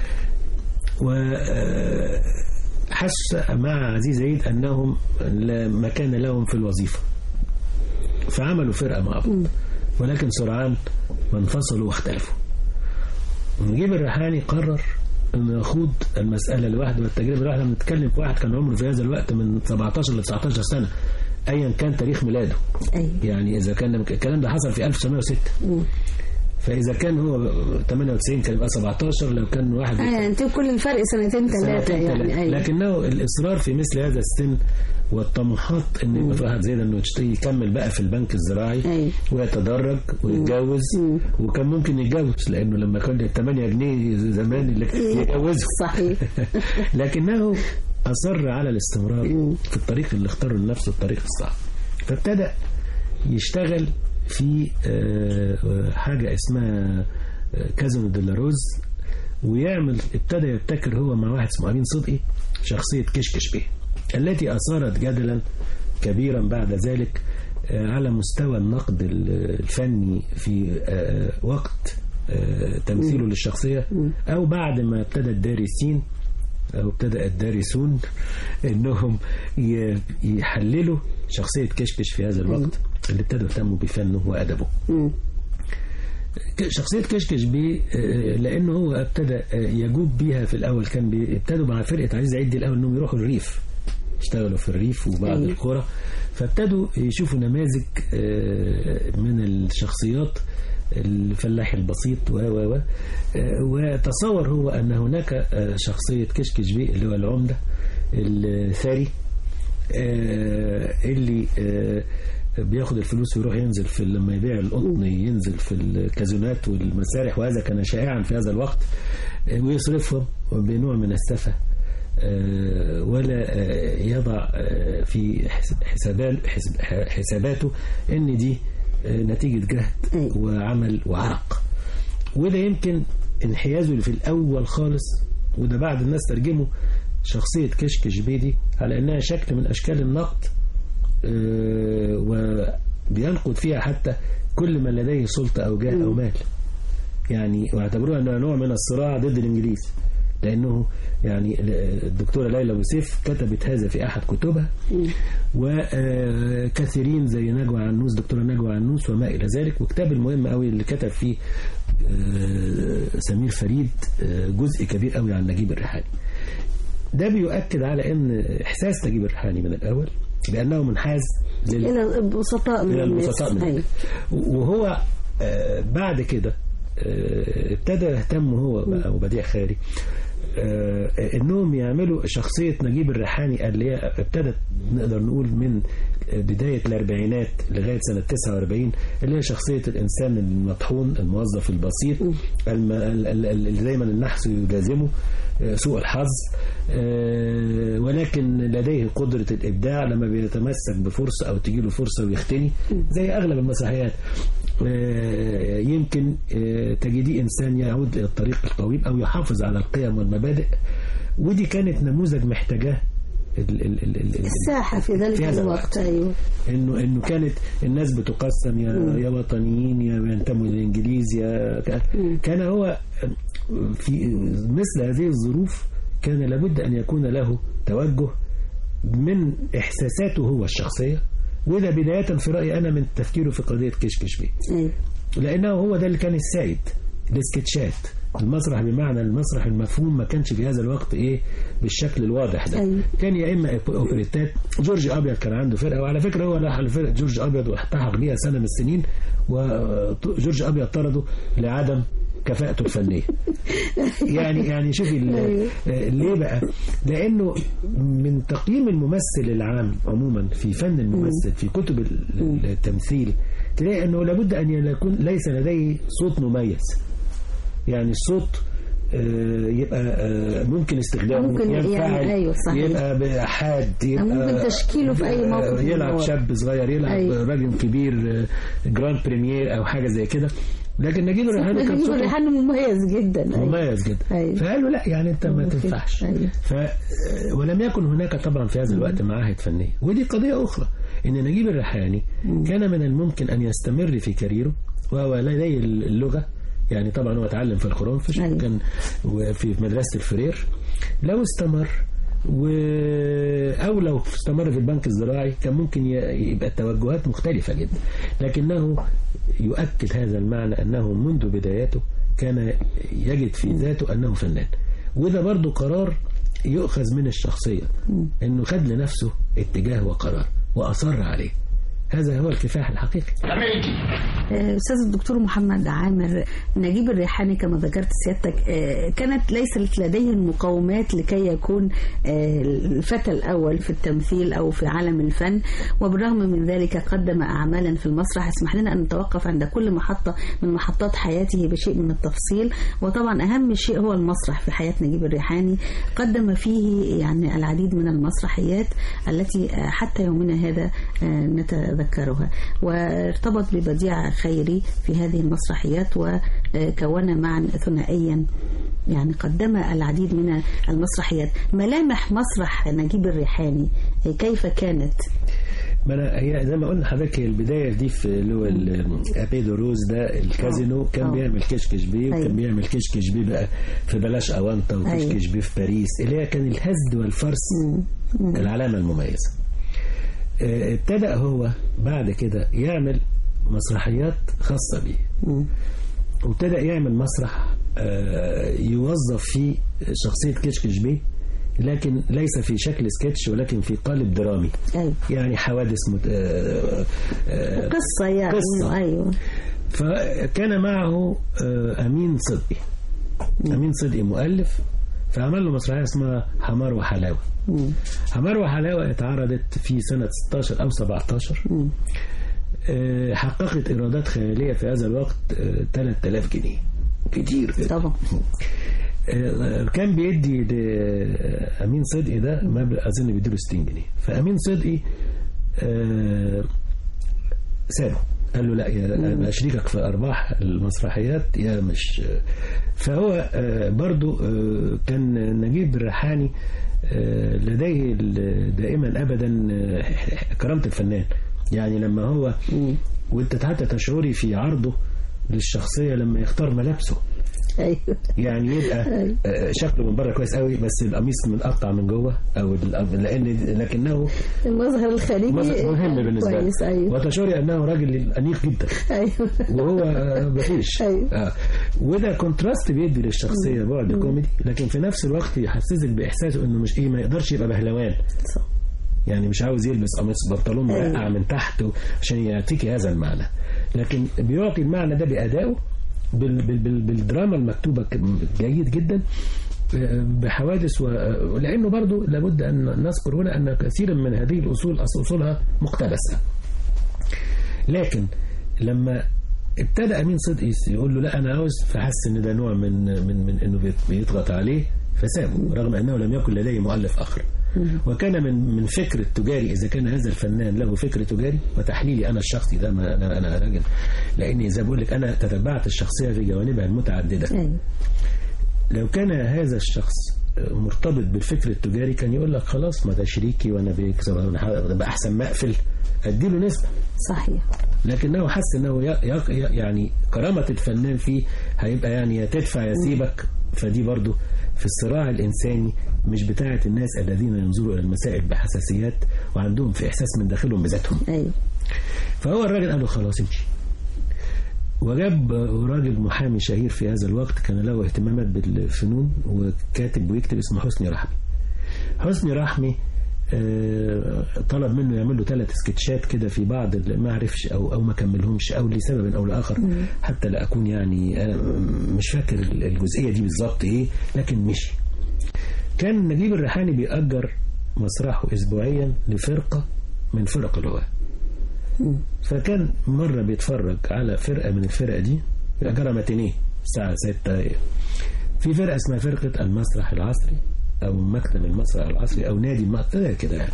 وحس مع عزيز عيد أنهم لا مكان لهم في الوظيفة فعملوا فرقة مع بعض ولكن سرعان ما انفصلوا واختلفوا نجيب الريحاني قرر انه يخوض المسألة لوحده والتجربة لوحده بنتكلم في واحد كان عمره في هذا الوقت من 17 ل 19 سنة ايا كان تاريخ ميلاده يعني اذا كان الكلام ده حصل في 1906 فاذا كان هو 98 كان يبقى 17 لو كان واحد آه، يعني انت كل الفرق سنتين ثلاثة سنتين يعني ثلاثة. أيوة. لكنه الإصرار في مثل هذا السن والطموحات ان يبقى في واحد زي ده انه يشتغل- يكمل بقى في البنك الزراعي ويتدرج ويتجوز وكان ممكن يتجوز لانه لما كان 8 جنيه زمان اللي يتجوزه صحيح لكنه اصر على الاستمرار في الطريق اللي اختاره لنفسه الطريق الصعب فابتدأ يشتغل في آه، آه، حاجة اسمها آه، كازينو ديلاروز ويعمل ابتدى يبتكر هو مع واحد اسمه أمين صدقي شخصية كشكش بيه التي أثارت جدلا كبيرا بعد ذلك آه، على مستوى النقد ال- الفني في آه، وقت آه، تمثيله للشخصية أو بعد ما ابتدى الدارسين أو ابتدأ الدارسون إنهم ي- يحللوا شخصية كشكش في هذا الوقت اللي ابتدوا يهتموا بفنه وأدبه ك- شخصية كشكش بيه آه، لأنه هو ابتدى آه، يجوب بيها في الأول كان بي- ابتدوا مع فرقة عزيز عيد دي الأول إنهم يروحوا الريف اشتغلوا في الريف وبعض أيوة. القرى فابتدوا يشوفوا نماذج آه، من الشخصيات الفلاح البسيط و و و آه، وتصور هو أن هناك آه، شخصية كشكش بيه اللي هو العمدة الثري آه، اللي آه، بياخد الفلوس ويروح ينزل في لما يبيع القطن ينزل في الكازونات والمسارح وهذا كان شائعا في هذا الوقت آه، ويصرفهم بنوع من السفة آه، ولا آه، يضع آه، في حس- حسابات حسب- حساباته ان دي آه، نتيجة جهد وعمل وعرق وده يمكن انحيازه اللي في الأول خالص وده بعد الناس ترجمه شخصية كشكش بيدي على أنها شكل من أشكال النقد آه، وبينقد فيها حتى كل من لديه سلطة أو جاه أو مال يعني واعتبروها أنها نوع من الصراع ضد الإنجليز لأنه يعني الدكتورة ليلى أبو سيف كتبت هذا في أحد كتبها وكثيرين زي نجوى عنوس دكتورة نجوى عنوس وما إلى ذلك وكتاب المهم قوي اللي كتب فيه آه، سمير فريد آه، جزء كبير قوي عن نجيب الريحاني ده بيؤكد على ان احساس نجيب الريحاني من الاول بانه منحاز لل... الى البسطاء من الى الناس. البسطاء من أيوة. الناس. وهو آه، بعد كده آه، ابتدى يهتم هو بقى وبديع خيري آه، انهم يعملوا شخصيه نجيب الريحاني اللي هي ابتدت نقدر نقول من بدايه الاربعينات لغايه سنه 49 اللي هي شخصيه الانسان المطحون الموظف البسيط الم- ال- ال- اللي دايما النحس يلازمه آه، سوء الحظ آه، ولكن لديه قدرة الإبداع لما بيتمسك بفرصة أو تجيله فرصة ويختني زي أغلب المسرحيات آه، يمكن آه، تجديه إنسان يعود إلى الطريق القويم أو يحافظ على القيم والمبادئ ودي كانت نموذج محتاجاه ال- ال- ال- ال- الساحة في ذلك في هذا الوقت أيوه انه انه كانت الناس بتقسم يا مم. يا وطنيين يا ينتموا للانجليز يا ك- كان هو في مثل هذه الظروف كان لابد ان يكون له توجه من احساساته هو الشخصيه وده بدايه في رايي انا من تفكيره في قضيه كشكش بيه أيوه. لانه هو ده اللي كان السائد السكتشات المسرح بمعنى المسرح المفهوم ما كانش في هذا الوقت ايه بالشكل الواضح ده أيوه. كان يا اما اوبريتات جورج ابيض كان عنده فرقه وعلى فكره هو راح لفرقه جورج ابيض واحتحق بيها سنه من السنين وجورج ابيض طرده لعدم كفاءته الفنيه يعني يعني شوفي ال- ليه بقى لانه من تقييم الممثل العام عموما في فن الممثل في كتب ال- التمثيل تلاقي انه لابد ان يكون ليس لديه صوت مميز يعني الصوت آه، يبقى آه، ممكن استخدامه ممكن يعني- ينفعل أيوه، صحيح. يبقى بحاد يبقى ممكن تشكيله في أي موقف آه، من يلعب الأوقات. شاب صغير يلعب أيوه. راجل كبير آه، جراند بريمير او حاجه زي كده لكن نجيب الريحاني كان نجيب صوته الريحاني مميز جدا أيوه. مميز جدا أيوه. فقالوا لا يعني انت ما ممكن. تنفعش أيوه. ف ولم يكن هناك طبعا في هذا الوقت معاهد فنيه ودي قضيه اخرى ان نجيب الريحاني كان من الممكن ان يستمر في كاريره وهو لديه اللغه يعني طبعا هو اتعلم في الخرنفش كان في مدرسه الفرير لو استمر و... او لو استمر في البنك الزراعي كان ممكن ي- يبقى التوجهات مختلفه جدا لكنه يؤكد هذا المعنى انه منذ بدايته كان يجد في ذاته انه فنان وده برضو قرار يؤخذ من الشخصيه انه خد لنفسه اتجاه وقرار واصر عليه هذا هو الكفاح الحقيقي آه، أستاذ الدكتور محمد عامر نجيب الريحاني كما ذكرت سيادتك آه، كانت ليست لديه المقومات لكي يكون آه، الفتى الأول في التمثيل أو في عالم الفن وبالرغم من ذلك قدم أعمالا في المسرح اسمح لنا أن نتوقف عند كل محطة من محطات حياته بشيء من التفصيل وطبعا أهم شيء هو المسرح في حياة نجيب الريحاني قدم فيه يعني العديد من المسرحيات التي آه، حتى يومنا هذا آه، نتذكرها وارتبط ببديع خيري في هذه المسرحيات وكون معا ثنائيا يعني قدم العديد من المسرحيات ملامح مسرح نجيب الريحاني كيف كانت ما انا هي زي ما قلنا حضرتك هي البدايه دي في اللي هو ابيدو روز ده الكازينو كان آه. بيعمل كشكش بيه أيوة. وكان بيعمل كشكش بيه بقى في بلاش اونطه وكشكش أيوة. بيه في باريس اللي هي كان الهزد والفرس العلامه المميزه آه، ابتدى هو بعد كده يعمل مسرحيات خاصه بيه وابتدى يعمل مسرح آه، يوظف فيه شخصيه كشكش بيه لكن ليس في شكل سكتش ولكن في قالب درامي أيوة. يعني حوادث مت... آه، آه، قصة يعني قصة. أيوة فكان معه آه، أمين صدقي أمين صدقي مؤلف فعمل له مسرحية اسمها حمار وحلاوة حمار وحلاوة اتعرضت في سنة 16 أو 17 آه، حققت إيرادات خيالية في هذا الوقت آه، 3000 جنيه كتير طبعا كان بيدي لأمين صدقي ده مبلغ أظن بيديله 60 جنيه فأمين صدقي آه، سابه قال له لا يا أنا أشريكك في أرباح المسرحيات يا مش فهو آه، برضو آه، كان نجيب الريحاني آه، لديه ال- دائما أبدا آه، كرامة الفنان يعني لما هو وانت حتى تشعري في عرضه للشخصية لما يختار ملابسه ايوه يعني يبقى آه، شكله من بره كويس قوي بس القميص متقطع من جوه او ال- لان لكنه المظهر الخارجي مظهر مهم بالنسبه كويس له ايوه وتشعري انه راجل انيق جدا ايوه وهو آه، مفيش آه. وده كونتراست بيدي للشخصيه بعد كوميدي لكن في نفس الوقت يحسسك باحساسه انه مش ايه ما يقدرش يبقى بهلوان يعني مش عاوز يلبس قميص بنطلون مرقع من تحت عشان يعطيكي هذا المعنى لكن بيعطي المعنى ده بأدائه بال بال بال بالدراما المكتوبة ك- جيد جدا آه، بحوادث و... ولأنه برضو لابد أن نذكر هنا أن كثيرا من هذه الأصول أص- أصولها مقتبسة لكن لما ابتدى امين صدقي يقول له لا انا عاوز فحس ان ده نوع من من من انه بيت- بيضغط عليه فسابه رغم انه لم يكن لديه مؤلف اخر وكان من من فكر التجاري اذا كان هذا الفنان له فكر تجاري وتحليلي انا الشخصي ده ما انا انا راجل لاني زي ما بقول لك انا تتبعت الشخصيه في جوانبها المتعدده لو كان هذا الشخص مرتبط بالفكر التجاري كان يقول لك خلاص ما ده شريكي وانا بيكسب انا بقى احسن ما اقفل اديله نسبه صحيح لكنه حس انه ي- ي- يعني كرامه الفنان فيه هيبقى يعني يا تدفع يا سيبك فدي برضو في الصراع الانساني مش بتاعه الناس الذين ينظروا الى المسائل بحساسيات وعندهم في احساس من داخلهم بذاتهم ايوه فهو الراجل قال له خلاص امشي وجاب راجل محامي شهير في هذا الوقت كان له اهتمامات بالفنون وكاتب ويكتب اسمه حسني رحمي حسني رحمي آه، طلب منه يعمل له ثلاث سكتشات كده في بعض ال- ما عرفش او او ما كملهمش او لسبب او لاخر مم. حتى لا اكون يعني انا مش فاكر الجزئيه دي بالظبط ايه لكن مشي كان نجيب الريحاني بيأجر مسرحه اسبوعيا لفرقه من فرق الهواة فكان مرة بيتفرج على فرقة من الفرق دي بيأجرها ماتينيه الساعة 6 في فرقة اسمها فرقة المسرح العصري أو مكتب المسرح العصري أو نادي المسرح كده يعني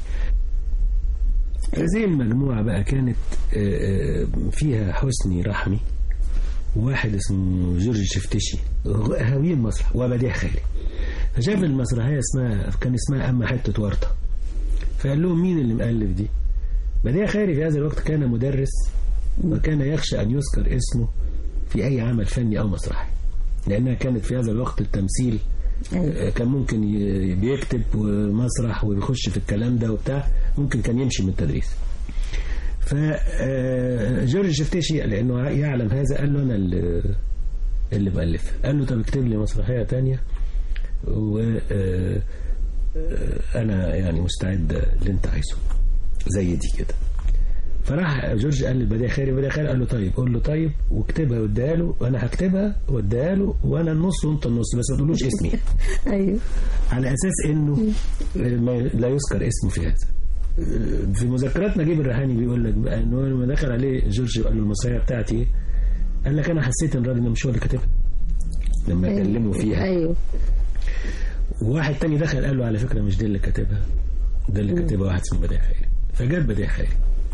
هذه المجموعة بقى كانت آه، آه، فيها حسني رحمي وواحد اسمه جورج شفتشي هاويين المسرح وبديع خيري فشاف المسرحية اسمها كان اسمها أما حتة ورطة فقال لهم مين اللي مؤلف دي بديع خيري في هذا الوقت كان مدرس وكان يخشى أن يذكر اسمه في أي عمل فني أو مسرحي لأنها كانت في هذا الوقت التمثيل آه، كان ممكن ي- بيكتب مسرح ويخش في الكلام ده وبتاع ممكن كان يمشي من التدريس فجورج شفتشي لأنه يعلم هذا قال له أنا اللي اللي بألف قال له طب اكتب لي مسرحية تانية و آه، آه، أنا يعني مستعد اللي أنت عايزه زي دي كده فراح جورج قال لبديع خيري بديع خيري قال له طيب قول له طيب واكتبها واديها له وانا هكتبها واديها له وانا النص وانت النص بس ما تقولوش اسمي ايوه على اساس انه ما لا يذكر اسمه في هذا في مذكرات نجيب الريحاني بيقول لك بقى انه لما دخل عليه جورج وقال له المسرحيه بتاعتي ايه قال لك انا حسيت ان الراجل ده مش هو اللي كاتبها لما أيوة. كلموا فيها ايوه وواحد تاني دخل قال له على فكره مش دي اللي كاتبها ده اللي كاتبها واحد اسمه بديع خيري فجاب بديع خيري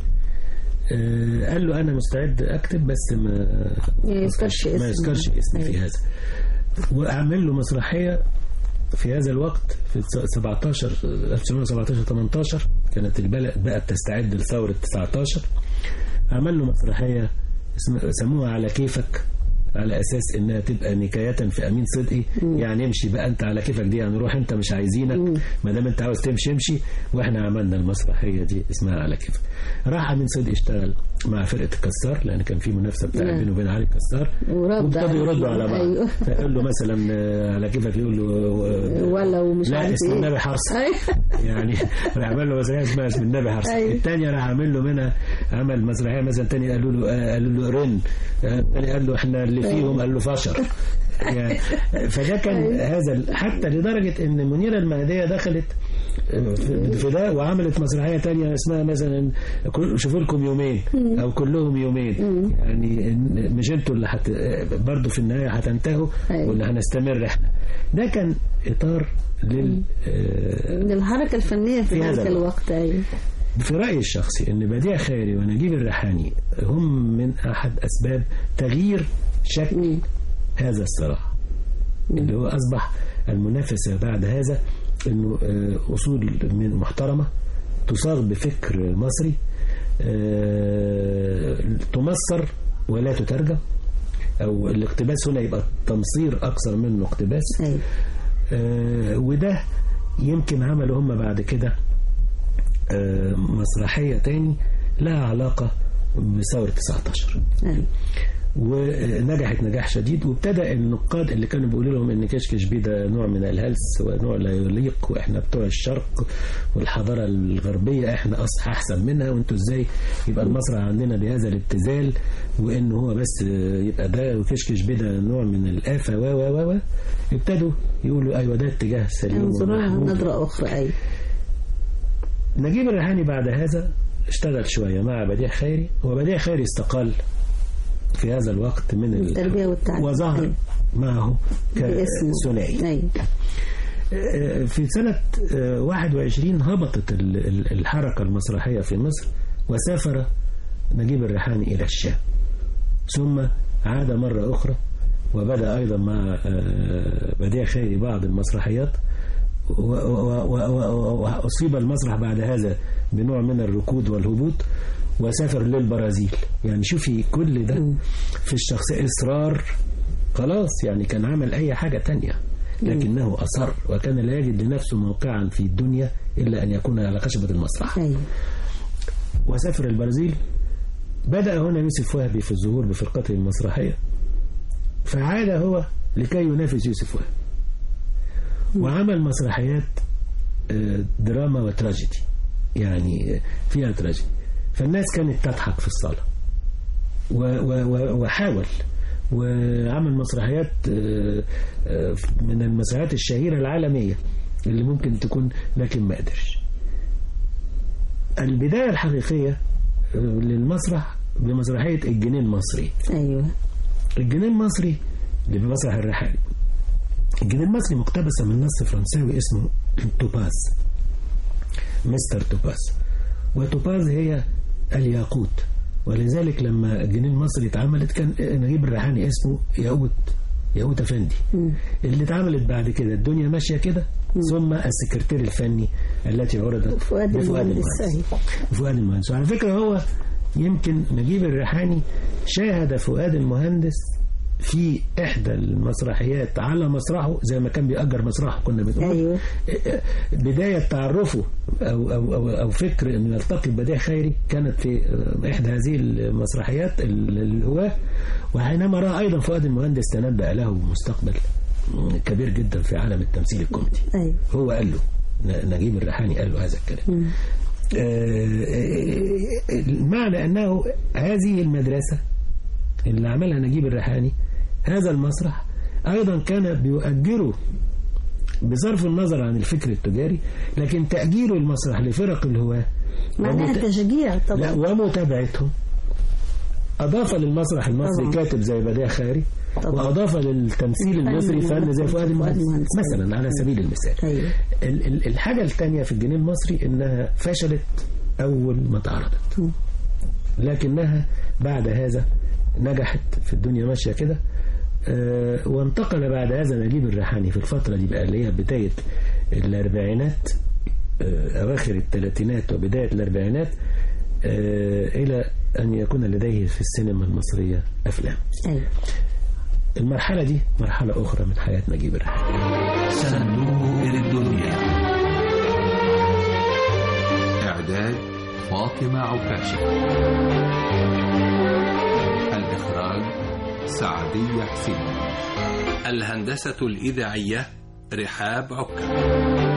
آه، قال له انا مستعد اكتب بس ما ما يذكرش ما اسمه. يذكرش اسمي في هذا واعمل له مسرحيه في هذا الوقت في 17 1917 18 كانت البلد بقى بتستعد لثوره 19 عمل له مسرحيه اسمها- سموها على كيفك على اساس انها تبقى نكايه في امين صدقي يعني امشي بقى انت على كيفك دي يعني روح انت مش عايزينك ما دام انت عاوز تمشي امشي واحنا عملنا المسرحيه دي اسمها على كيفك راح امين صدقي اشتغل مع فرقه الكسار لان كان في منافسه بتاع نعم. بينه وبين علي الكسار ورد وابتدوا على- يردوا على بعض أيوه. فقال له مثلا آه، على كيفك يقول له آه، ولا ومش لا عارف اسم ايه النبي حرص أيوه. يعني راح عمل له مسرحيه اسمها اسم النبي حرص أيوه. الثانيه راح عامل له منها عمل مسرحيه مثلا تاني قالوا له آه، قالوا له رن آه، الثاني قال له احنا اللي فيهم قال له فشر يعني فده كان هذا ال- حتى لدرجه ان منيره المهديه دخلت في في ده وعملت مسرحيه تانية اسمها مثلا كل- شوفوا لكم يومين او كلهم يومين يعني إن- مش انتوا اللي حت برضه في النهايه هتنتهوا واللي هنستمر احنا ده كان اطار لل آه، للحركة الفنية في في هذا ذلك الوقت ايوه في رأيي الشخصي أن بديع خيري ونجيب الريحاني هم من أحد أسباب تغيير شكل هذا الصراع اللي هو أصبح المنافسة بعد هذا أنه آه، أصول من محترمة تصاغ بفكر مصري آه، تمصر ولا تترجم او الاقتباس هنا يبقى تمصير اكثر منه اقتباس آه وده يمكن عملوا هم بعد كده آه مسرحية تاني لها علاقة بثورة 19 ونجحت نجاح شديد وابتدى النقاد اللي كانوا بيقولوا لهم ان كشكش بيه ده نوع من الهلس ونوع لا يليق واحنا بتوع الشرق والحضاره الغربيه احنا اصح احسن منها وانتوا ازاي يبقى المسرح عندنا بهذا الابتذال وان هو بس يبقى ده وكشكش بيه ده نوع من الافه و و و ابتدوا يقولوا ايوه ده اتجاه سليم انظروها ومحمود. نظرة أخرى أي نجيب الريحاني بعد هذا اشتغل شوية مع بديع خيري وبديع خيري استقال في هذا الوقت من ال- التربية والتعليم وظهر أي. معه باسمه. كثنائي أي. آه، في سنة آه، 21 هبطت ال- ال- الحركة المسرحية في مصر وسافر نجيب الريحاني إلى الشام ثم عاد مرة أخرى وبدأ أيضا مع آه، بديع خيري بعض المسرحيات و- و- و- و- وأصيب المسرح بعد هذا بنوع من الركود والهبوط وسافر للبرازيل يعني شوفي كل ده في الشخصية إصرار خلاص يعني كان عمل أي حاجة تانية لكنه أصر وكان لا يجد لنفسه موقعا في الدنيا إلا أن يكون على خشبة المسرح وسافر البرازيل بدأ هنا يوسف وهبي في الظهور بفرقته المسرحية فعاد هو لكي ينافس يوسف وهبي وعمل مسرحيات آه، دراما وتراجيدي يعني آه، فيها تراجيدي فالناس كانت تضحك في الصالة و- و- و- وحاول وعمل مسرحيات آه، آه، من المسرحيات الشهيرة العالمية اللي ممكن تكون لكن ما قدرش البداية الحقيقية آه، للمسرح بمسرحية الجنين المصري أيوة الجنين المصري اللي في مسرح الرحال الجنين المصري مقتبسة من نص فرنساوي اسمه توباز مستر توباز وتوباز هي الياقوت ولذلك لما الجنين المصري اتعملت كان نجيب الريحاني اسمه ياقوت ياقوت افندي اللي اتعملت بعد كده الدنيا ماشيه كده ثم السكرتير الفني التي عرضت فؤاد بفؤاد المهندس المهندس فؤاد المهندس وعلى فكرة هو يمكن نجيب الريحاني شاهد فؤاد المهندس في إحدى المسرحيات على مسرحه زي ما كان بيأجر مسرحه كنا بنقول أيوة. بداية تعرفه أو, أو, أو, أو فكر أنه يلتقي ببديع خيري كانت في إحدى هذه المسرحيات الهواة وحينما رأى أيضا فؤاد المهندس تنبأ له مستقبل كبير جدا في عالم التمثيل الكوميدي أيوة. هو قال له ن- نجيب الريحاني قال له هذا الكلام آه، المعنى أنه هذه المدرسة اللي عملها نجيب الريحاني هذا المسرح أيضا كان بيؤجره بصرف النظر عن الفكر التجاري لكن تأجير المسرح لفرق الهواة معناها ومت- تشجيع لا طبعا ومتابعتهم أضاف للمسرح المصري طبعا. كاتب زي بديع خيري وأضاف للتمثيل الفن المصري فن زي فؤاد المهندس المهندس. مثلا على سبيل المثال أيوة. ال- ال- الحاجة الثانية في الجنيه المصري إنها فشلت أول ما اتعرضت لكنها بعد هذا نجحت في الدنيا ماشية كده آه، وانتقل بعد هذا نجيب الريحاني في الفترة دي بقى اللي هي بداية الأربعينات آه، أواخر الثلاثينات وبداية الأربعينات آه، إلى أن يكون لديه في السينما المصرية أفلام أيوة. المرحلة دي مرحلة أخرى من حياة نجيب الريحاني صندوق الدنيا إعداد فاطمة عكاشة الإخراج سعدية حسين الهندسة الإذاعية رحاب عكا